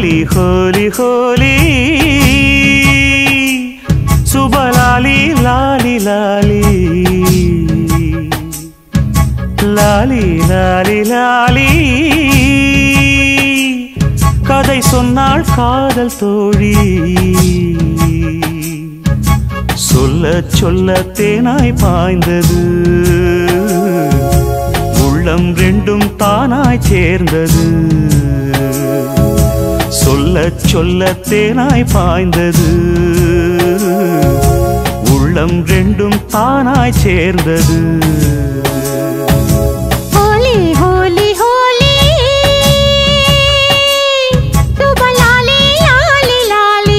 ஹோலி ஹோலி ஹோலி சுபலாலி லாலி லாலி லாலி லாலி லாலி கதை சொன்னாள் காதல் தோழி சொல்ல சொல்ல தேனாய் பாய்ந்தது உள்ளம் ரெண்டும் தானாய் சேர்ந்தது சொல்ல சொல்ல தேனாய் பாய்ந்தது உள்ளம் ரெண்டும் தானாய் சேர்ந்தது ஹோலி ஹோலி ஹோலி சுபலாலி லாலி லாலி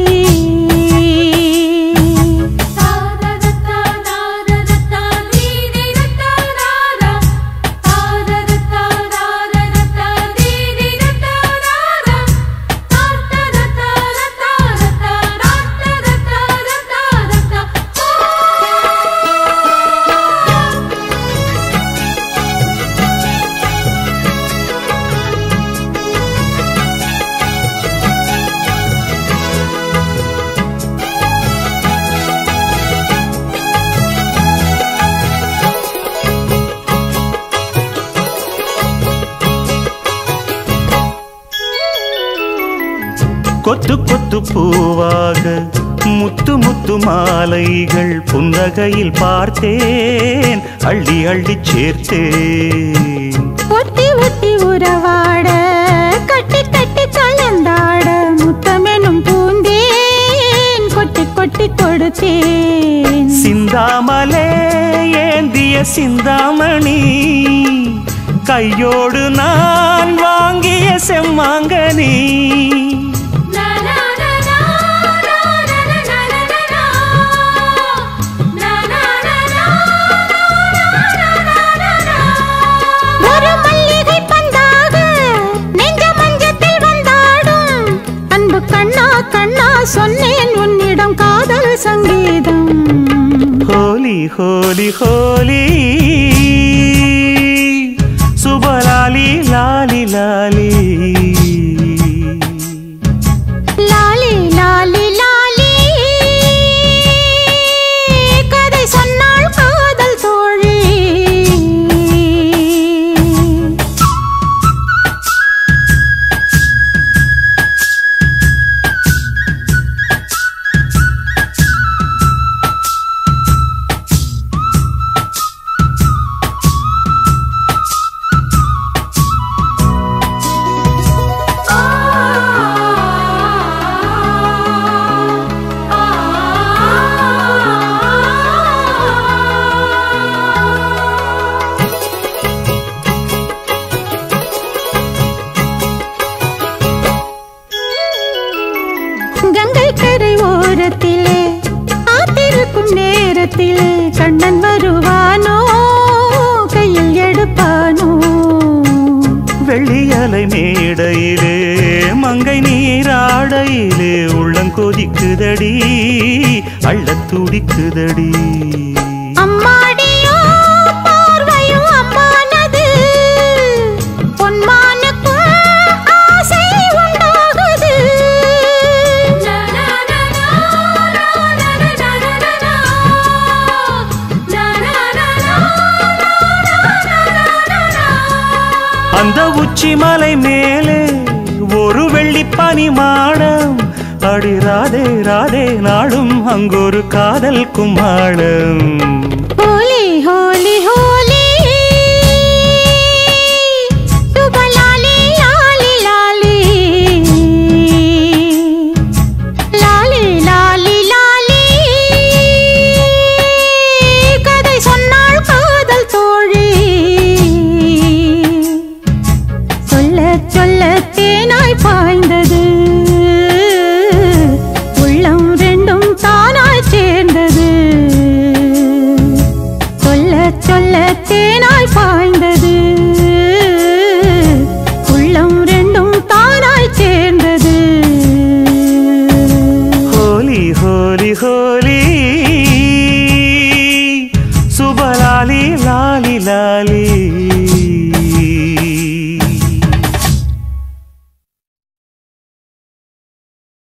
கொத்து கொத்து பூவாக முத்து முத்து மாலைகள் புன்னகையில் பார்த்தேன் அள்ளி அள்ளி சேர்த்தேன் ஒட்டி ஒட்டி உறவாட கட்டி கட்டி கலந்தாட முத்தமெனும் பூந்தேன் கொட்டி கொட்டி கொடுத்தேன் சிந்தாமலே ஏந்திய சிந்தாமணி கையோடு நான் வாங்கிய செம்மாங்கனி ஒரு மல்லிகை பந்தாக நெஞ்ச மஞ்சத்தில் வந்தாடும் அன்பு கண்ணா கண்ணா சொன்னேன் உன்னிடம் காதல் சங்கீதம் ஹோலி ஹோலி ஹோலி சுபலாலி லாலி லாலி லாலி லாலி லாலி கதை சொன்னாள் காதல் தோழி கங்கை கரை ஓரத்திலே காத்திருக்கும் நேரத்திலே கண்ணன் வருவானோ கையில் எடுப்பானோ வெள்ளியலை மேடையிலே மங்கை நீராடையிலே உள்ளம் கொதிக்குதடி அள்ளத் துடிக்குதடி அம்மாடியோ பார்வையும் அம்மானது பொன்மானுக்கும் ஆசை உண்டாகுது அந்த உச்சி மலை மேலே ஒரு வெள்ளி பனி மாடம் அடி ராதே ராதே நாளும் அங்கொரு காதல் கும்மாளம் ஹோலி ஹோலி ஹோலி சுபலாலி லாலி லாலி லாலி லாலி லாலி கதை சொன்னாள் காதல் தோழி சொல்ல சொல்ல தேனாய் பாய்ந்தது உள்ளம் ரெண்டும் தானாய் சேர்ந்தது சொல்ல சொல்ல தேனாய் பாய்ந்தது உள்ளம் ரெண்டும் தானாய் சேர்ந்தது ஹோலி ஹோலி ஹோலி சுபலாலி லாலி லாலி